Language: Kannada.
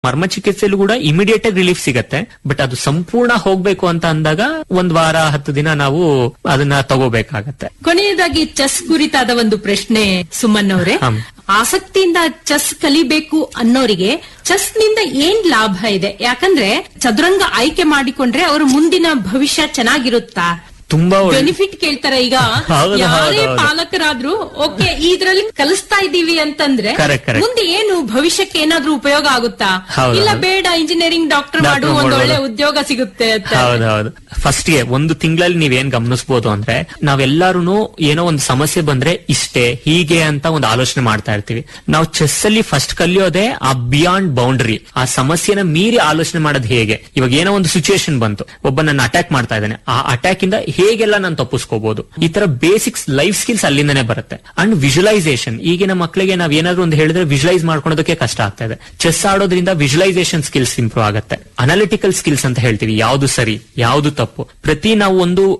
ಮರ್ಮ ಚಿಕಿತ್ಸೆಲೂ ಕೂಡ ಇಮಿಡಿಯೇಟ್ ಆಗಿ ರಿಲೀಫ್ ಸಿಗತ್ತೆ ಬಟ್ ಅದು ಸಂಪೂರ್ಣ ಹೋಗ್ಬೇಕು ಅಂತ ಅಂದಾಗ ಒಂದ್ ವಾರ ಹತ್ತು ದಿನ ನಾವು ಅದನ್ನ ತಗೋಬೇಕಾಗತ್ತೆ ಕೊನೆಯದಾಗಿ ಚೆಸ್ ಕುರಿತಾದ ಒಂದು ಪ್ರಶ್ನೆ ಸುಮನ್ ಅವರೇ ಹಮ್. ಆಸಕ್ತಿಯಿಂದ ಚೆಸ್ ಕಲಿಬೇಕು ಅನ್ನೋರಿಗೆ ಚೆಸ್ ನಿಂದ ಏನ್ ಲಾಭ ಇದೆ ಯಾಕಂದ್ರೆ ಚದುರಂಗ ಆಯ್ಕೆ ಮಾಡಿಕೊಂಡ್ರೆ ಅವ್ರ ಮುಂದಿನ ಭವಿಷ್ಯ ಚೆನ್ನಾಗಿರುತ್ತಾ ತುಂಬಾ ಒಳ್ಳೆ ಬೆನಿಫಿಟ್ ಕೇಳ್ತಾರೆ ಈಗ ಹೌದು, ಯಾರೇ ಹೌದು, ಹೌದು. ಪಾಲಕರಾದ್ರೂ ಓಕೆ ಇದ್ರಲ್ಲಿ ಕಲಿಸ್ತಾ ಇದ್ದೀವಿ ಅಂತಂದ್ರೆ Correct, correct. ಮುಂದೆ ಏನು ಭವಿಷ್ಯಕ್ಕೆ ಏನಾದ್ರೂ ಉಪಯೋಗ ಆಗುತ್ತಾ ಹೌದು, ಇಲ್ಲ ಹೌದು. ಬೇಡ ಇಂಜಿನಿಯರಿಂಗ್ ಡಾಕ್ಟರ್ ಮಾಡು Doctor ಒಂದ್ ಒಳ್ಳೆ ಮಾಡ್ಬೋದು. ಉದ್ಯೋಗ ಸಿಗುತ್ತೆ ಅಂತ ಹೌದೌದು ಫಸ್ಟ್ ಗೆ ಒಂದು ತಿಂಗಳಲ್ಲಿ ನೀವೇನ್ ಗಮನಿಸಬಹುದು ಅಂದ್ರೆ ನಾವೆಲ್ಲಾರು ಏನೋ ಒಂದು ಸಮಸ್ಯೆ ಬಂದ್ರೆ ಇಷ್ಟೇ ಹೀಗೆ ಅಂತ ಒಂದು ಆಲೋಚನೆ ಮಾಡ್ತಾ ಇರ್ತೀವಿ ನಾವು ಚೆಸ್ ಅಲ್ಲಿ ಫಸ್ಟ್ ಕಲಿಯೋದೇ ಆ ಬಿಯಾಂಡ್ ಬೌಂಡ್ರಿ ಆ ಸಮಸ್ಯೆನ ಮೀರಿ ಆಲೋಚನೆ ಮಾಡೋದು ಹೇಗೆ ಇವಾಗ ಏನೋ ಒಂದು ಸಿಚುಯೇಷನ್ ಬಂತು ಒಬ್ಬ ನನ್ನ ಅಟ್ಯಾಕ್ ಮಾಡ್ತಾ ಇದ್ದಾನೆ ಆ ಅಟ್ಯಾಕ್ ಇಂದ ಹೇಗೆಲ್ಲ ನಾನು ತಪ್ಪಿಸ್ಕೋಬಹುದು ಈ ತರ ಬೇಸಿಕ್ಸ್ ಲೈಫ್ ಸ್ಕಿಲ್ಸ್ ಅಲ್ಲಿಂದನೇ ಬರುತ್ತೆ ಅಂಡ್ ವಿಜುವಲೈಸೇಷನ್ ಈಗಿನ ಮಕ್ಕಳಿಗೆ ನಾವ್ ಏನಾದ್ರು ಒಂದು ಹೇಳಿದ್ರೆ ವಿಜುವಲೈಸ್ ಮಾಡ್ಕೊಳೋದಕ್ಕೆ ಕಷ್ಟ ಆಗ್ತಾ ಇದೆ ಚೆಸ್ ಆಡೋದ್ರಿಂದ ವಿಜುವಲೈಸೇಷನ್ ಸ್ಕಿಲ್ಸ್ ಇಂಪ್ರೂವ್ ಆಗುತ್ತೆ ಅನಾಲಿಟಿಕಲ್ ಸ್ಕಿಲ್ಸ್ ಅಂತ ಹೇಳ್ತೀವಿ ಯಾವ್ದು ಸರಿ ಯಾವ್ದು ತಪ್ಪು ಪ್ರತಿ ನಾವು ಒಂದು